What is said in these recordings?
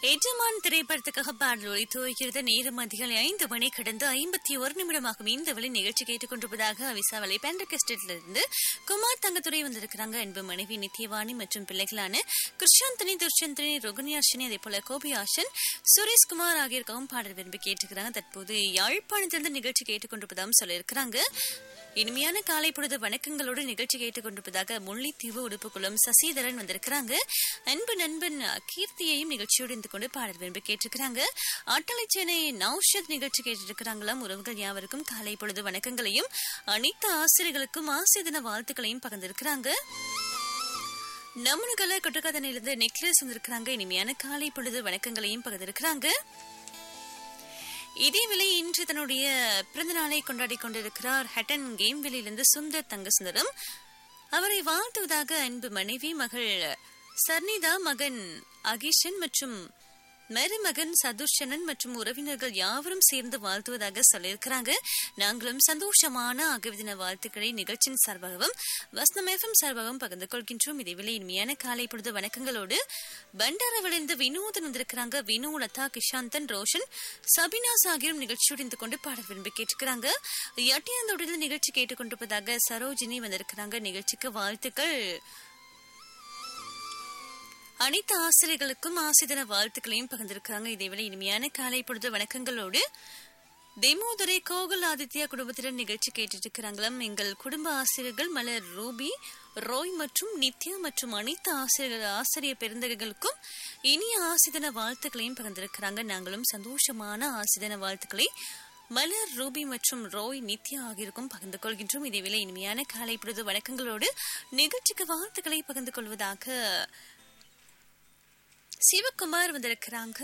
எஜமான் திரைப்படத்துக்காக பாடல் ஒழித்து வைக்கிறது நேரம் அதிகாலை ஐந்து மணி கடந்து ஐம்பத்தி ஒரு நிமிடமாகும் இந்த வழி நிகழ்ச்சி கேட்டுக்கொண்டிருப்பதாக விசாவளை பெண்டகஸ்டில் இருந்து குமார் தங்கத்துறை வந்திருக்கிறாங்க அன்பு மனைவி நித்யவாணி மற்றும் பிள்ளைகளான கிருஷாந்தனி துர்ஷந்தனி ரோகன்யாஷினி அதே போல கோபி ஆஷன் சுரேஷ்குமார் ஆகியோருக்காகவும் பாடல் விரும்பி கேட்டுக்கிறாங்க தற்போது யாழ்ப்பாணத்திலிருந்து நிகழ்ச்சி கேட்டுக்கொண்டிருப்பதாகவும் சொல்லியிருக்கிறாங்க இனிமையான காலை பொழுது வணக்கங்களோடு நிகழ்ச்சி கேட்டுக்கொண்டிருப்பதாக முல்லைத்தீவு உடுப்புக்குளம் சசிதரன் வந்திருக்கிறாங்க அன்பு நண்பன் கீர்த்தியையும் நிகழ்ச்சியோடு இருந்து கொண்டு பாடல் விரும்பி கேட்டிருக்கிறாங்க ஆட்டலை சென்னை நௌஷத் நிகழ்ச்சி கேட்டிருக்கிறாங்களாம் உறவுகள் யாவருக்கும் காலை பொழுது வணக்கங்களையும் அனைத்து ஆசிரியர்களுக்கும் ஆசிய தின வாழ்த்துக்களையும் பகிர்ந்திருக்கிறாங்க நம்மனுகளை கொட்டக்காதனிலிருந்து நெக்லஸ் வந்திருக்கிறாங்க இனிமையான காலை பொழுது வணக்கங்களையும் பகிர்ந்திருக்கிறாங்க இதேவேளை இன்று தன்னுடைய பிறந்த நாளை கொண்டாடி கொண்டிருக்கிறார் ஹட்டன் கேம்வெளியிலிருந்து சுந்தர் தங்கசுந்தரம் அவரை வாழ்த்துவதாக அன்பு மனைவி மகள் சர்னிதா மகன் அகிஷன் மற்றும் மருமகன் சதுர்ஷனன் மற்றும் உறவினர்கள் யாவரும் சேர்ந்து வாழ்த்துவதாக சொல்லியிருக்கிறாங்க நாங்களும் சந்தோஷமான அகவிதின வாழ்த்துக்களை நிகழ்ச்சியின் சார்பாகவும் வசனம் எஃப்எம் சார்பாகவும் பகிர்ந்து கொள்கின்றோம் இதேவேளை இனிமையான காலை பொழுது வணக்கங்களோடு பண்டார விளைந்து வினோதன் வந்திருக்கிறாங்க வினு லதா கிஷாந்தன் ரோஷன் சபினாஸ் ஆகியோரும் நிகழ்ச்சியோடு இருந்து கொண்டு பாட விரும்பி கேட்டுக்கிறாங்க எட்டியாந்தோடு நிகழ்ச்சி கேட்டுக்கொண்டிருப்பதாக சரோஜினி வந்திருக்கிறாங்க நிகழ்ச்சிக்கு வாழ்த்துக்கள் அனைத்து ஆசிரியர்களுக்கும் ஆசிரியர வாழ்த்துக்களையும் பகிர்ந்திருக்கிறாங்க இதேவேளை இனிமையான காலை பொழுது வணக்கங்களோடு தெமோதரை கோகுல் ஆதித்யா குடும்பத்தினர் நிகழ்ச்சி கேட்டுட்டு இருக்கிறாங்களாம் எங்கள் குடும்ப ஆசிரியர்கள் மலர் ரூபி ரோய் மற்றும் நித்யா மற்றும் அனைத்து ஆசிரியர்கள் ஆசிரியர் பெருந்தகைகளுக்கும் இனிய ஆசிதன வாழ்த்துக்களையும் பகிர்ந்திருக்கிறாங்க நாங்களும் சந்தோஷமான ஆசிதன வாழ்த்துக்களை மலர் ரூபி மற்றும் ரோய் நித்யா ஆகியோருக்கும் பகிர்ந்து கொள்கின்றோம் இதேவேளை இனிமையான காலை பொழுது வணக்கங்களோடு நிகழ்ச்சிக்கு வாழ்த்துக்களை பகிர்ந்து கொள்வதாக சிவகுமார் வந்திருக்கிறாங்க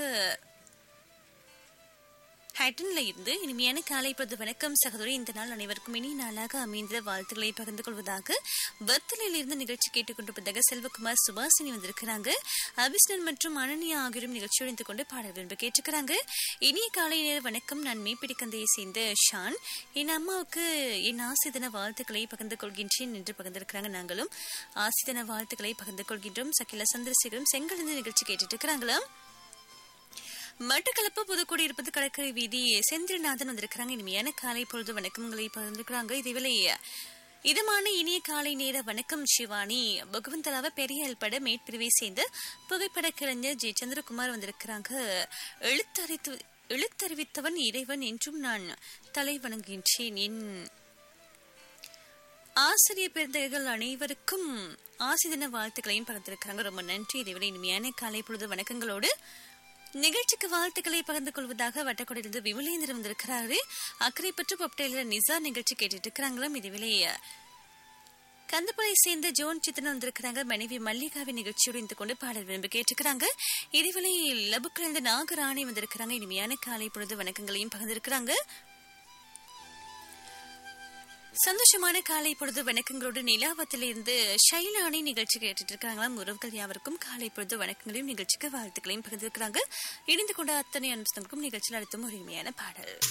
ஹேட்டன்ல இருந்து இனிமையான காலை பொழுது வணக்கம் சகோதரி இந்த நாள் அனைவருக்கும் இனி நாளாக அமைந்த வாழ்த்துக்களை பகிர்ந்து கொள்வதாக பர்த்தலையில் இருந்து நிகழ்ச்சி கேட்டுக்கொண்டிருப்பதாக செல்வகுமார் சுபாசினி வந்திருக்கிறாங்க அபிஷ்ணன் மற்றும் அனன்யா ஆகியோரும் நிகழ்ச்சியோடு இருந்து கொண்டு பாடல் விரும்ப கேட்டுக்கிறாங்க இனிய காலை நேர வணக்கம் நான் மீப்பிடிக்கந்தையை சேர்ந்த ஷான் என் அம்மாவுக்கு என் ஆசிதன வாழ்த்துக்களை பகிர்ந்து கொள்கின்றேன் என்று பகிர்ந்திருக்கிறாங்க நாங்களும் ஆசிதன வாழ்த்துக்களை பகிர்ந்து கொள்கின்றோம் சகில சந்திரசேகரம் செங்கலிருந்து நிகழ்ச்சி கேட்டுட்டு இருக்கிறாங்களா மட்டக்களப்பு புதுக்குடி இருப்பது கடற்கரை வீதி செந்தில்நாதன் வந்திருக்கிறாங்க இனிமையான காலை பொழுது வணக்கங்களை பகிர்ந்துக்கிறாங்க இதேவேளை இதமான இனிய காலை நேர வணக்கம் சிவானி பகவந்தலாவ பெரிய அல்பட மேற்பிரிவை சேர்ந்த புகைப்பட கலைஞர் ஜெய சந்திரகுமார் வந்திருக்கிறாங்க எழுத்தறித்து எழுத்தறிவித்தவன் இறைவன் என்றும் நான் தலை வணங்குகின்றேன் என் ஆசிரியர் பெருந்தகைகள் அனைவருக்கும் ஆசிதின வாழ்த்துக்களையும் பகிர்ந்திருக்கிறாங்க ரொம்ப நன்றி இதேவேளை இனிமையான காலை பொழுது வணக்கங்களோடு நிகழ்ச்சிக்கு வாழ்த்துக்களை பகிர்ந்து கொள்வதாக வட்டக்கொடையிலிருந்து விமலேந்திரன் வந்திருக்கிறாரு அக்கறை பற்று பப்டேல நிசா நிகழ்ச்சி கேட்டுட்டு இருக்கிறாங்களாம் இதுவிலே கந்தப்பளை சேர்ந்த ஜோன் சித்தன் வந்திருக்கிறாங்க மனைவி மல்லிகாவின் நிகழ்ச்சியோடு இருந்து கொண்டு பாடல் விரும்பி கேட்டுக்கிறாங்க இதுவிலை லபுக்கிழந்த நாகராணி வந்திருக்கிறாங்க இனிமையான காலை பொழுது வணக்கங்களையும் பகிர்ந்திருக்கிறாங்க சந்தோஷமான காலை பொழுது வணக்கங்களோடு நிலாவத்திலிருந்து ஷைலானி நிகழ்ச்சி கேட்டுட்டு இருக்காங்களாம் உறவுகள் யாவருக்கும் காலை பொழுது வணக்கங்களையும் நிகழ்ச்சிக்கு வாழ்த்துக்களையும் பகிர்ந்திருக்கிறாங்க இணைந்து கொண்ட அத்தனை அனுபவங்களுக்கும் நிகழ்ச்சியில் அடுத்தும் ஒரு இனிமையான பாடல்